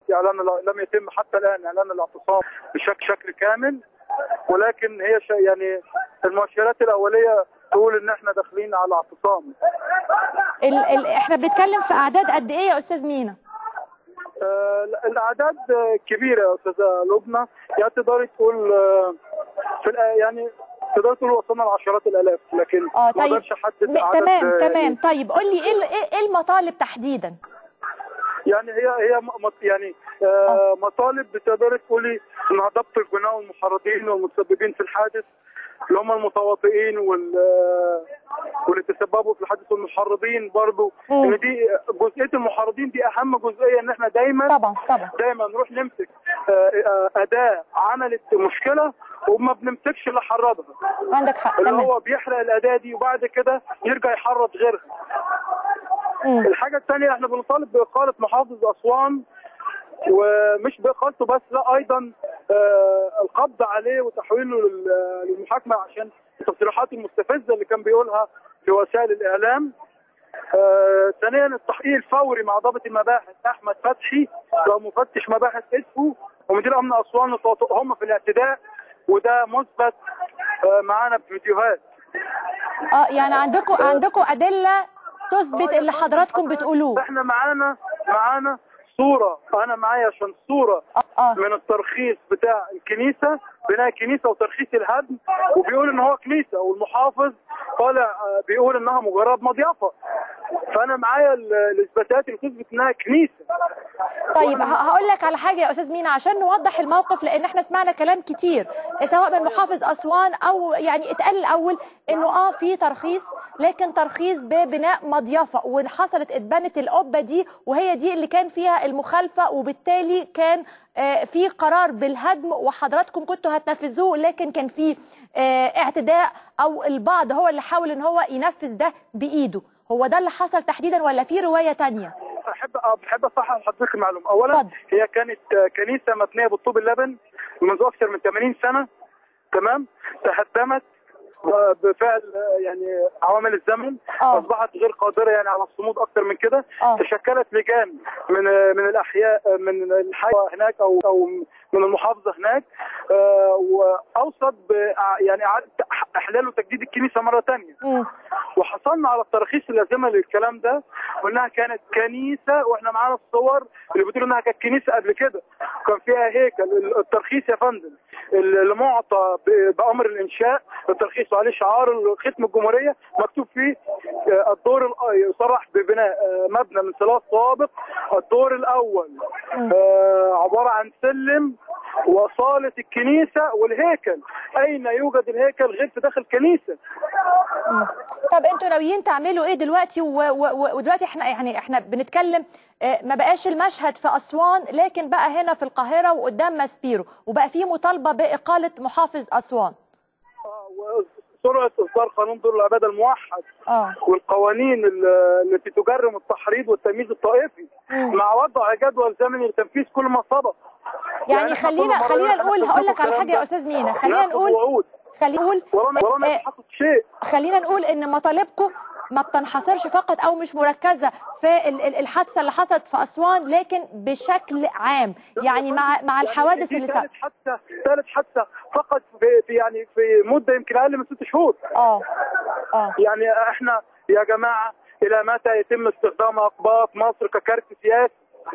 دلوقتي اعلان لم يتم حتى الان اعلان الاعتصام بشكل شكل كامل ولكن هي شيء يعني المؤشرات الاوليه تقول ان احنا داخلين على اعتصام ال ال احنا بنتكلم في اعداد قد ايه يا استاذ مينا آه، الاعداد كبيره يا استاذه لبنى يعني تقدري تقول آه، في الآ- يعني تقدري تقول وصلنا لعشرات الالاف لكن اه ما طيب اقدرش احدد م- عدد، تمام آه، تمام طيب قول لي ايه ال- ايه إيه المطالب تحديدا يعني هي هي م- م- يعني آه مطالب بتقدري تقولي انها ضبط الجناه والمحرضين والمتسببين في الحادث اللي هم المتواطئين وال آه، واللي تسببوا في الحادث والمحرضين برضو مم. ان دي جزئيه المحرضين دي اهم جزئيه ان احنا دايما طبعا طبعا دايما نروح نمسك آه، آه، اداه عملت مشكله وما بنمسكش اللي حرضها عندك حق اللي تمام هو بيحرق الاداه دي وبعد كده يرجع يحرض غيرها مم. الحاجة الثانية احنا بنطالب بإقالة محافظ أسوان ومش بإقالته بس لا أيضا آه القبض عليه وتحويله لل- للمحاكمة عشان التصريحات المستفزة اللي كان بيقولها في وسائل الإعلام آه ثانيا التحقيق الفوري مع ضابط المباحث أحمد فتحي ومفتش مباحث إدفو ومدير أمن أسوان هم في الاعتداء وده مثبت آه معانا بفيديوهات اه يعني عندكم عندكم ادله تثبت اللي حضراتكم بتقولوه احنا معانا معانا صورة أنا معايا عشان صورة اه اه من الترخيص بتاع الكنيسة بناء كنيسة وترخيص الهدم وبيقول إن هو كنيسة والمحافظ طالع آه، بيقول إنها مجرد مضيافة فأنا معايا ال- الإثباتات اللي تثبت إنها كنيسة طيب ه- هقول لك على حاجه يا استاذ مينا عشان نوضح الموقف لان احنا سمعنا كلام كتير سواء من محافظ اسوان او يعني اتقال الاول انه اه في ترخيص لكن ترخيص ببناء مضيفه وحصلت اتبنت القبه دي وهي دي اللي كان فيها المخالفه وبالتالي كان آه، في قرار بالهدم وحضراتكم كنتوا هتنفذوه لكن كان في آه، اعتداء او البعض هو اللي حاول ان هو ينفذ ده بايده هو ده اللي حصل تحديدا ولا في روايه تانية أحب آه، بحب أصحح لحضرتك المعلومة أولا اتفضل. هي كانت آه، كنيسة مبنية بالطوب اللبن منذ أكثر من 80 سنة تمام تهدمت آه، بفعل آه، يعني عوامل الزمن آه. اصبحت غير قادره يعني على الصمود اكثر من كده آه. تشكلت لجان من آه، من الاحياء آه، من الحي هناك او او من المحافظه هناك آه، واوصت ب- يعني اعاده احلال وتجديد الكنيسه مره ثانيه مم. وحصلنا على التراخيص اللازمه للكلام ده وانها كانت كنيسه واحنا معانا الصور اللي بتقول انها كانت كنيسه قبل كده كان فيها هيكل الترخيص يا فندم اللي معطى ب- بامر الانشاء الترخيص وعليه شعار ختم الجمهوريه مكتوب فيه آه، الدور الأ- يصرح ببناء آه، مبنى من ثلاث طوابق الدور الاول آه، عباره عن سلم وصاله الكنيسه والهيكل اين يوجد الهيكل غير في داخل كنيسه مم. طب انتوا ناويين تعملوا ايه دلوقتي و- و- و- ودلوقتي احنا يعني احنا بنتكلم اه، ما بقاش المشهد في اسوان لكن بقى هنا في القاهره وقدام ماسبيرو وبقى في مطالبه باقاله محافظ اسوان وسرعه اصدار قانون دور العباده الموحد اه والقوانين ال- التي تجرم التحريض والتمييز الطائفي مم. مع وضع جدول زمني لتنفيذ كل ما سبق يعني إحنا خلينا كل مرة خلينا نحن نقول بنشوف هقول لك على الكلام حاجه يا ده. استاذ مينا خلينا ناخد نقول وعود خلينا نقول ولما ولما اه، يتحقق شيء خلينا نقول ان مطالبكم ما بتنحصرش فقط او مش مركزه في ال- ال- الحادثه اللي حصلت في اسوان لكن بشكل عام يعني مع مع الحوادث دي اللي ثالث سبق حادثه ثالث حادثه فقط في في يعني في مده يمكن اقل من ست شهور اه اه يعني احنا يا جماعه الى متى يتم استخدام اقباط مصر ككارت سياسي؟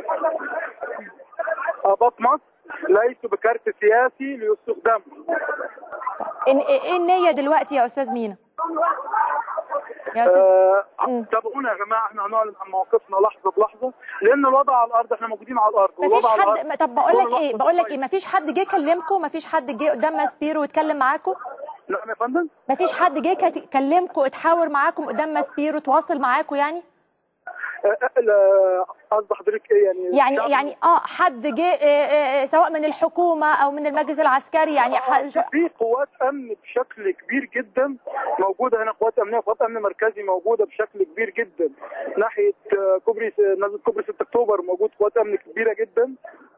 اقباط مصر ليسوا بكارت سياسي ليستخدموا إن- ايه النيه دلوقتي يا استاذ مينا يا استاذ آه، مم. تابعونا يا جماعه احنا هنعلن عن مواقفنا لحظه بلحظه لان الوضع على الارض احنا موجودين على الارض مفيش والوضع على حد الأرض ما- طب بقول لك كل ايه لحظة بقول لك ايه بتتغير. مفيش حد جه كلمكم مفيش حد جه قدام ماسبيرو واتكلم معاكم نعم يا فندم مفيش حد جه كت- كلمكم اتحاور معاكم قدام ماسبيرو تواصل معاكم يعني آه، آه، لا، قصد حضرتك ايه يعني يعني الشعب- يعني اه حد جه آه، آه، آه، سواء من الحكومه او من المجلس العسكري يعني ح- ش- في قوات امن بشكل كبير جدا موجوده هنا قوات امنيه وقوات امن مركزي موجوده بشكل كبير جدا ناحيه آه، كوبري نزله كوبري 6 اكتوبر موجود قوات امن كبيره جدا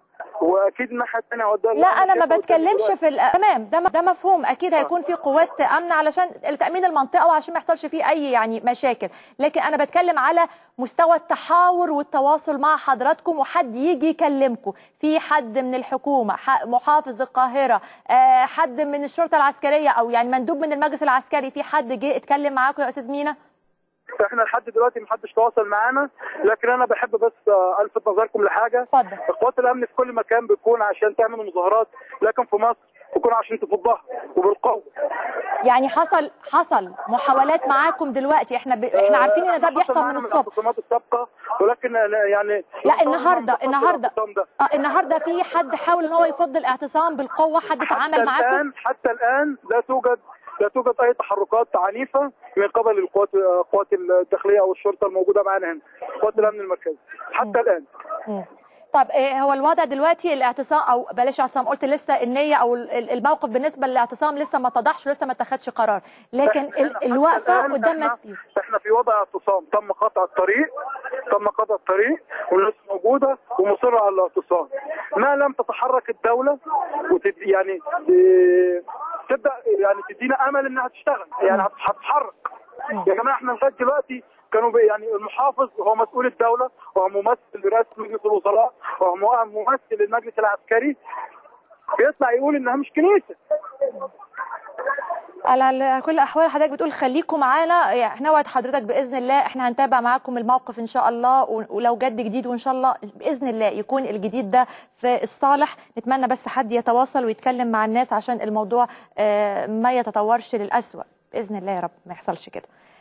واكيد الناحيه الثانيه هو ده اللي لا انا ما شايفه بتكلمش قدامي في ال- تمام ده ده مفهوم اكيد هيكون في قوات امن علشان تامين المنطقه وعشان ما يحصلش فيه اي يعني مشاكل لكن انا بتكلم على مستوى التحاور والتواصل مع حضراتكم وحد يجي يكلمكم في حد من الحكومه ح- محافظ القاهره آه، حد من الشرطه العسكريه او يعني مندوب من المجلس العسكري في حد جه اتكلم معاكم يا استاذ مينا احنا لحد دلوقتي محدش تواصل معانا لكن انا بحب بس آه، الفت نظركم لحاجه اتفضل قوات الامن في كل مكان بتكون عشان تعمل مظاهرات لكن في مصر بتكون عشان تفضها وبالقوه يعني حصل حصل محاولات معاكم دلوقتي احنا ب... احنا عارفين ان ده حصل بيحصل معانا من من الصبح الاعتصامات السابقه ولكن آه، يعني لا النهارده النهارده الاعتصام ده. اه النهارده في حد حاول ان هو يفض الاعتصام بالقوه حد اتعامل حتى معاكم الان حتى الان لا توجد لا توجد اي تحركات عنيفه من قبل القوات القوات الداخليه او الشرطه الموجوده معانا هنا قوات الامن المركزي حتى الان مم. طب إيه هو الوضع دلوقتي الاعتصام او بلاش اعتصام قلت لسه النيه او ال- الموقف بالنسبه للاعتصام لسه ما اتضحش ولسه ما اتخذش قرار لكن ال- حتى الوقفه الآن قدام احنا, مسؤول احنا في وضع اعتصام تم قطع الطريق تم قطع الطريق والناس موجوده ومصره على الاعتصام ما لم تتحرك الدوله وتد يعني إيه، تبدا يعني تدينا امل انها تشتغل يعني هت- هتتحرك يا جماعه احنا لغايه دلوقتي كانوا بي- يعني المحافظ هو مسؤول الدوله وهو ممثل لرئاسه مجلس الوزراء وهو مو- ممثل للمجلس العسكري بيطلع يقول انها مش كنيسه على ال- كل الاحوال حضرتك بتقول خليكم معانا يعني احنا وعد حضرتك باذن الله احنا هنتابع معاكم الموقف ان شاء الله و- ولو جد جديد وان شاء الله باذن الله يكون الجديد ده في الصالح نتمنى بس حد يتواصل ويتكلم مع الناس عشان الموضوع آه، ما يتطورش للأسوأ باذن الله يا رب ما يحصلش كده